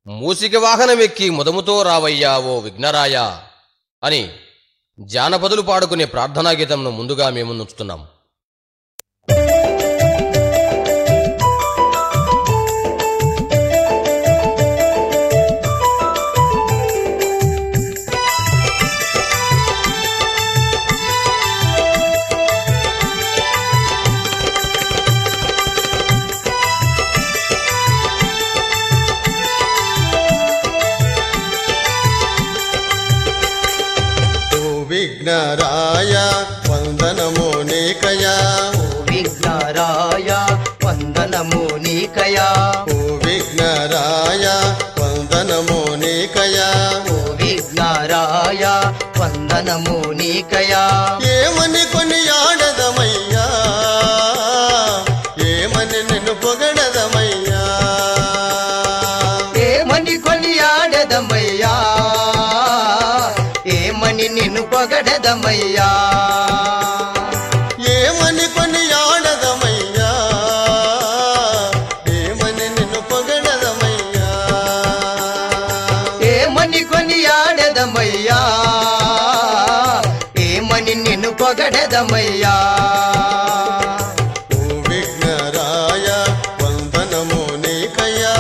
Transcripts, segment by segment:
మూసిక వాహనమెక్కి ముదముతో రావయ్యా ఓ విఘ్నరాయ అని జానపదులు పాడుకునే ప్రార్థనా గీతంను ముందుగా మేము ఉంచుతున్నాం ఓ విఘ్నరాయ వందనము నీకయా ఓ విఘ్నరాయ వందనము నీకయా ఓ విఘ్నరాయ వందనము నీకయా ఓ విఘ్నరాయ వందనము నీకయా ఏమని కొని ఆడదమయ్యా ఏమని నిన్ను పొగడదమయ్యా ఏమని కొనియాడదమయ్యా ఏమని నిన్ను పొగడదమయ్యా ఏమని కొని ఆడదమయ్యా ఏమని నిన్ను పొగడదమయ్యా ఏమని కొనియాడదమయ్యా ఏమని నిన్ను పొగడదమయ్యా ఓ విఘ్నరాయ వందనము నీకయ్యా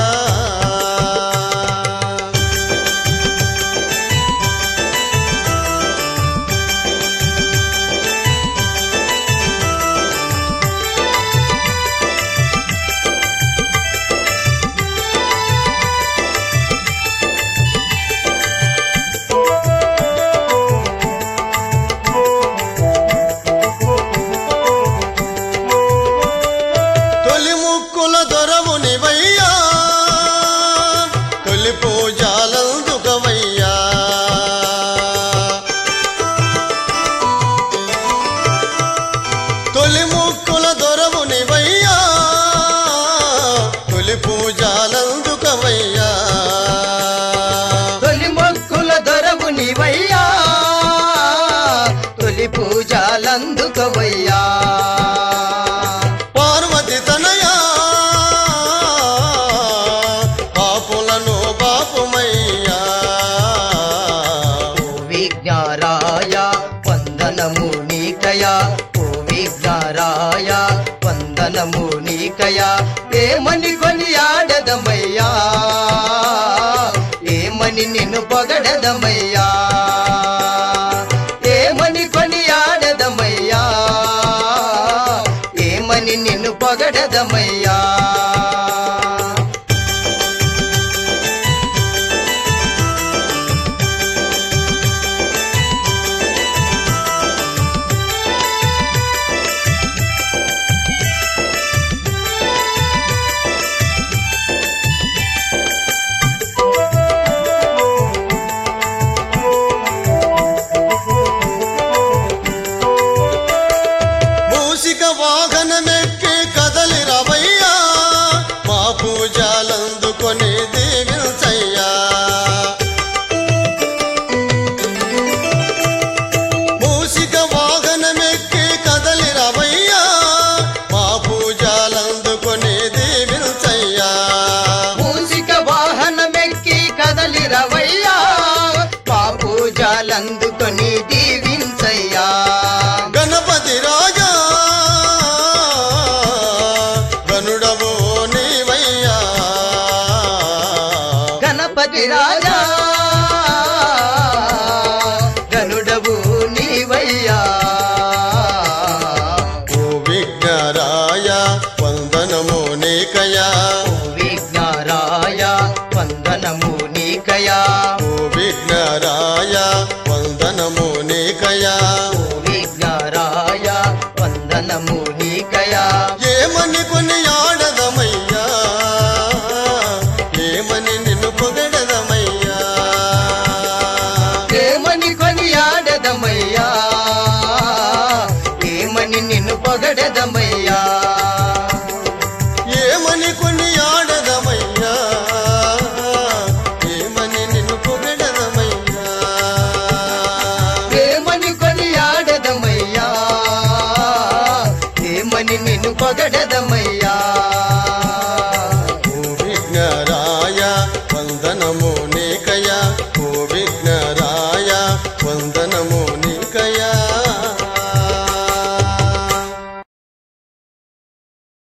తొలి ముక్కుల దొరవు నివయ్యా తొలి పూజాలందుకవయ్యా తొలి ముక్కుల దొరవు నివయ్యా తొలి పూజాలందుకవయ్యా తొలి మొక్కుల దొరవు నీవయ్యా తొలి పూజలందుకవయ్యా పార్వతి తనయా పాపులను బాపుమయ్యా ఓ విఘ్నారాయ వందనము నీకయా ఓ విఘ్నారాయ వందనము నీకయా ఏమని కొని ఆడదమయ్యా ఏమని నిన్ను పొగడదమయ్యా ఏమని కొని ఆడదమయ్యా ఏమని నిన్ను పొగడదమయ్యా మూసిక వాహనమెక్కి కదలి రవయ్యా మా పూజలందుకొని దీవించయ్యా మూసిక వాహనమెక్కి కదలి రవయ్యా మా పూజలందుకొని దీవించయ్యా మూసిక వాహనమెక్కి కదలి రవయ్యా పాపూజాలందుకొని దీవించయ్యా గణపతి రాజా గనుడవో నీవయ్యా గణపతి రాజా గనుడవు నీవయ్యా ఓ విఘ్నరాయ వందనము నీకయా ఓ విఘ్నారాయ వందనము నీకయా ఓ విఘ్నరాయ వందనము నీకయా ఓ విఘ్నారాయ వందనము నీకయా ఏమని కొని ఆడదమయ్యా ఏమని నిన్ను పొగడదమయ్యా ఏమని కొనియాడదమయ్యా ఏమని నిన్ను పొగడదమయ్యా ఏమని కొని ఆడదమయ్యా ఏమని నిన్ను పొగడదమయ్యా నీ